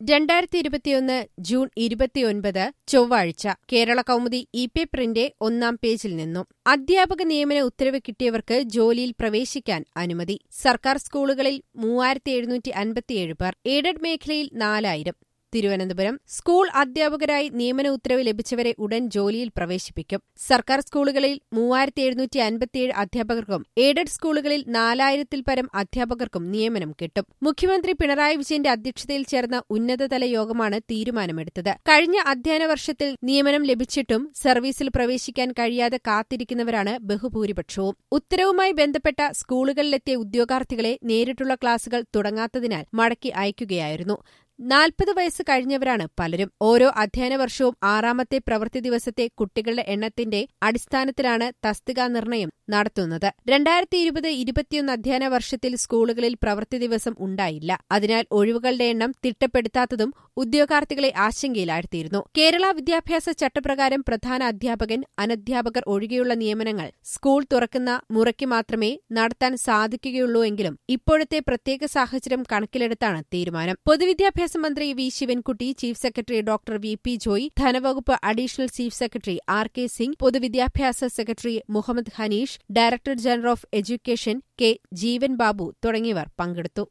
രണ്ടായിരത്തി ഇരുപത്തിയൊന്ന് ജൂൺ ഇരുപത്തിയൊൻപത് ചൊവ്വാഴ്ച കേരള കൗമുദി ഇ പേപ്പറിന്റെ ഒന്നാം പേജിൽ നിന്നും അധ്യാപക നിയമന ഉത്തരവ് കിട്ടിയവർക്ക് ജോലിയിൽ പ്രവേശിക്കാൻ അനുമതി സർക്കാർ സ്കൂളുകളിൽ മൂവായിരത്തി എഴുന്നൂറ്റി അൻപത്തിയേഴ് പേർ എയ്ഡഡ് മേഖലയിൽ നാലായിരം തിരുവനന്തപുരം സ്കൂൾ അധ്യാപകരായി നിയമന ഉത്തരവ് ലഭിച്ചവരെ ഉടൻ ജോലിയിൽ പ്രവേശിപ്പിക്കും സർക്കാർ സ്കൂളുകളിൽ മൂവായിരത്തി എഴുന്നൂറ്റി അൻപത്തിയേഴ് അധ്യാപകർക്കും എയ്ഡഡ് സ്കൂളുകളിൽ നാലായിരത്തിൽ പരം അധ്യാപകർക്കും നിയമനം കിട്ടും മുഖ്യമന്ത്രി പിണറായി വിജയന്റെ അധ്യക്ഷതയിൽ ചേർന്ന ഉന്നതതല യോഗമാണ് തീരുമാനമെടുത്തത് കഴിഞ്ഞ അധ്യയന വർഷത്തിൽ നിയമനം ലഭിച്ചിട്ടും സർവീസിൽ പ്രവേശിക്കാൻ കഴിയാതെ കാത്തിരിക്കുന്നവരാണ് ബഹുഭൂരിപക്ഷവും ഉത്തരവുമായി ബന്ധപ്പെട്ട സ്കൂളുകളിലെത്തിയ ഉദ്യോഗാർത്ഥികളെ നേരിട്ടുള്ള ക്ലാസുകൾ തുടങ്ങാത്തതിനാൽ മടക്കി അയക്കുകയായിരുന്നു നാൽപ്പത് വയസ്സ് കഴിഞ്ഞവരാണ് പലരും ഓരോ അധ്യയന വർഷവും ആറാമത്തെ പ്രവൃത്തി ദിവസത്തെ കുട്ടികളുടെ എണ്ണത്തിന്റെ അടിസ്ഥാനത്തിലാണ് തസ്തികാ നിർണയം നടത്തുന്നത് രണ്ടായിരത്തി ഇരുപത് ഇരുപത്തിയൊന്ന് അധ്യയന വർഷത്തിൽ സ്കൂളുകളിൽ പ്രവൃത്തി ദിവസം ഉണ്ടായില്ല അതിനാൽ ഒഴിവുകളുടെ എണ്ണം തിട്ടപ്പെടുത്താത്തതും ഉദ്യോഗാർത്ഥികളെ ആശങ്കയിലാഴ്ത്തിയിരുന്നു കേരള വിദ്യാഭ്യാസ ചട്ടപ്രകാരം പ്രധാന അധ്യാപകൻ അനധ്യാപകർ ഒഴികെയുള്ള നിയമനങ്ങൾ സ്കൂൾ തുറക്കുന്ന മുറയ്ക്ക് മാത്രമേ നടത്താൻ സാധിക്കുകയുള്ളൂ എങ്കിലും ഇപ്പോഴത്തെ പ്രത്യേക സാഹചര്യം കണക്കിലെടുത്താണ് തീരുമാനം പൊതുവിദ്യാഭ്യാസ വിദ്യാഭ്യാസ മന്ത്രി V Sivankutty chief secretary doctor V P Joy ധനവകുപ്പ് additional chief secretary R K Singh പൊതുവിദ്യാഭ്യാസ secretary Muhammad Hanish director general of education K Jeevan Babu തുടങ്ങിയവർ പങ്കെടുത്തു